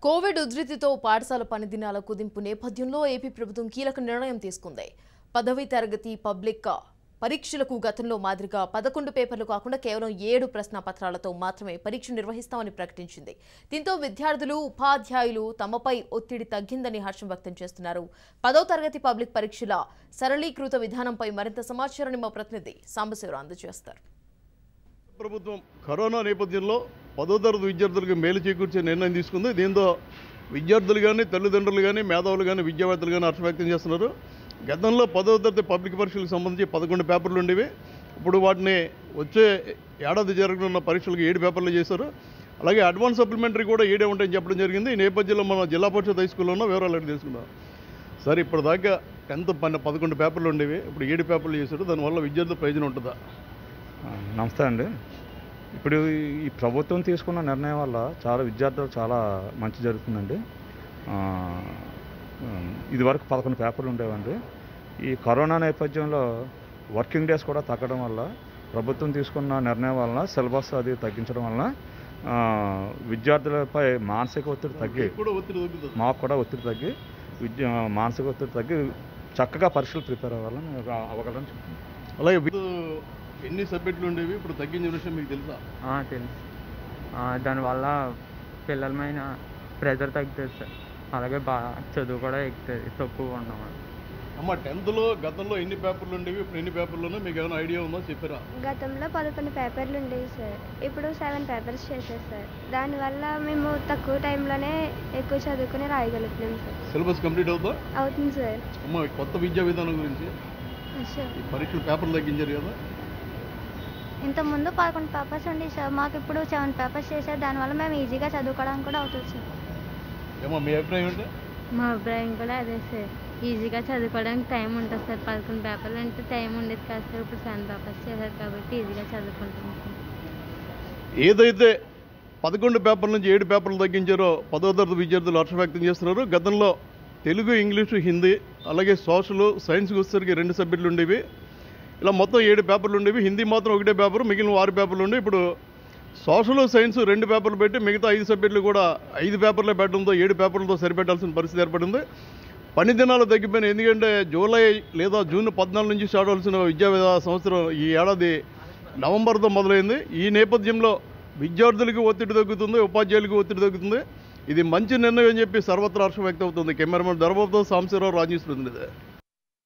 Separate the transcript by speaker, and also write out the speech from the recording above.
Speaker 1: Covid ఉధృతితో పాఠశాల పనిదినాల కుదింపు నేపథ్యంలో ఏపీ ప్రభుత్వం కీలక నిర్ణయం తీసుకుంది పదవి తరగతి పబ్లిక్ పరీక్షలకు గతంలో మాదిరిగా పదకొండు పేపర్లు కాకుండా కేవలం ఏడు ప్రశ్నపత్రాలతో మాత్రమే పరీక్ష నిర్వహిస్తామని ప్రకటించింది దీంతో విద్యార్థులు ఉపాధ్యాయులు తమపై ఒత్తిడి తగ్గిందని హర్షం వ్యక్తం చేస్తున్నారు పదో తరగతి పబ్లిక్ పరీక్షల సరళీకృత విధానంపై మరింత సమాచారాన్ని మా ప్రతినిధి సాంబశివరావు అందజేస్తారు
Speaker 2: ప్రభుత్వం కరోనా నేపథ్యంలో పదో తరగతి విద్యార్థులకు మేలు చేకూర్చే నిర్ణయం తీసుకుంది దీంతో విద్యార్థులు కానీ తల్లిదండ్రులు కానీ మేధావులు కానీ విద్యావేత్తలు కానీ హర్షం వ్యక్తం చేస్తున్నారు గతంలో పదో తరగతి పబ్లిక్ పరీక్షలకు సంబంధించి పదకొండు పేపర్లు ఉండేవి ఇప్పుడు వాటిని వచ్చే ఏడాది జరగనున్న పరీక్షలకు ఏడు పేపర్లు చేశారు అలాగే అడ్వాన్స్ సప్లిమెంటరీ కూడా ఏడే ఉంటాయని చెప్పడం జరిగింది ఈ నేపథ్యంలో మన జిల్లా పరిషత్ హై స్కూల్లో ఉన్న వివరాలు అడిగి తెలుసుకుందాం సరే ఇప్పటిదాకా టెన్త్ పన్నె పదకొండు పేపర్లు ఉండేవి ఇప్పుడు ఏడు పేపర్లు చేశారు దానివల్ల విద్యార్థుల ప్రయోజనం ఉంటుందా
Speaker 3: ఆ, నమస్తే అండి ఇప్పుడు ఈ ప్రభుత్వం తీసుకున్న నిర్ణయం వల్ల చాలా విద్యార్థులకు చాలా మంచి జరుగుతుందండి ఆ, ఉమ్, ఇదివరకు పదకొండు పేపర్లు ఉండేవండి ఈ కరోనా నేపథ్యంలో వర్కింగ్ డేస్ కూడా తగ్గడం వల్ల ప్రభుత్వం తీసుకున్న నిర్ణయం వలన సిలబస్ అది తగ్గించడం వలన ఆ, విద్యార్థులపై మానసిక ఒత్తిడి తగ్గి
Speaker 2: కూడా ఒత్తిడి తగ్గుతుంది
Speaker 3: మాకు కూడా ఒత్తిడి తగ్గి విద్య మానసిక ఒత్తిడి తగ్గి చక్కగా పరీక్షలు ప్రిపేర్ అవ్వాలని అవ్వగలని చెప్తున్నాను
Speaker 2: అలాగే విద్యు ఎన్ని సబ్జెక్టులు ఉండేవి ఇప్పుడు తగ్గించిన విషయం మీకు తెలుసా
Speaker 4: ఆ, తెలుసు ఆ, దానివల్ల పిల్లల మీద ప్రెజర్ తగ్గుతుంది సార్ అలాగే బాగా చదువు కూడా ఎక్కుతుంది తక్కువ ఉండడం వల్ల.
Speaker 2: అమ్మ టెన్త్లో గతంలో ఎన్ని పేపర్లు ఉండేవి ఇప్పుడు ఎన్ని పేపర్లు ఉన్నాయి మీకు ఏమైనా ఐడియా ఉందో చెప్పారా
Speaker 5: గతంలో పదకొండు పేపర్లు ఉండేవి సార్ ఇప్పుడు సెవెన్ పేపర్స్ చేశారు సార్ దానివల్ల మేము తక్కువ టైంలోనే ఎక్కువ చదువుకుని రాయగలుగుతున్నాం సార్
Speaker 2: సిలబస్ కంప్లీట్ అవుతా
Speaker 5: అవుతుంది సార్
Speaker 2: అమ్మ ఈ కొత్త విద్యా విధానం గురించి
Speaker 5: సార్
Speaker 2: ఈ పరీక్షలు పేపర్లు తగ్గించారు కదా
Speaker 5: ఇంతకుముందు పదకొండు పేపర్స్ ఉండేవి సార్ మాకు ఇప్పుడు సెవెన్ పేపర్స్ చేశారు దానివల్ల మేము ఈజీగా చదువుకోవడానికి కూడా అవుతుంది సార్
Speaker 2: ఏమో మీ అభిప్రాయం ఏంటి
Speaker 6: మా అభిప్రాయం కూడా అదే సార్ ఈజీగా చదువుకోవడానికి టైం ఉంటుంది సార్ పదకొండు పేపర్లు అంటే టైం ఉండేది కాదు సార్ ఇప్పుడు సెవెన్ పేపర్స్ చేశారు కాబట్టి ఈజీగా చదువుకుంటాం సార్
Speaker 2: ఏదైతే పదకొండు పేపర్ల నుంచి ఏడు పేపర్లు తగ్గించారో పదో తరగతి విద్యార్థులు హర్షం వ్యక్తం చేస్తున్నారు గతంలో తెలుగు ఇంగ్లీషు హిందీ అలాగే సోషల్ సైన్స్కి వచ్చేసరికి రెండు సబ్జెక్టులు ఉండేవి ఇలా మొత్తం ఏడు పేపర్లు ఉండేవి హిందీ మాత్రం ఒకటే పేపర్ మిగిలిన ఆరు పేపర్లు ఉండే ఇప్పుడు సోషల్ సైన్స్ రెండు పేపర్లు పెట్టి మిగతా ఐదు సబ్జెక్టులు కూడా ఐదు పేపర్లే పెట్టడంతో ఏడు పేపర్లతో సరిపెట్టాల్సిన పరిస్థితి ఏర్పడింది పని దినాలు తగ్గిపోయినాయి ఎందుకంటే జూలై లేదా జూన్ పద్నాలుగు నుంచి స్టార్ట్ అవ్వాల్సిన విద్యా విధా సంవత్సరం ఈ ఏడాది నవంబర్తో మొదలైంది ఈ నేపథ్యంలో విద్యార్థులకు ఒత్తిడి తగ్గుతుంది ఉపాధ్యాయులకు ఒత్తిడి తగ్గుతుంది ఇది మంచి నిర్ణయం అని చెప్పి సర్వత్రా హర్షం వ్యక్తం అవుతుంది కెమెరామెన్ ధర్మతో సాంశీరావు రాజేష్ ప్రతినిధి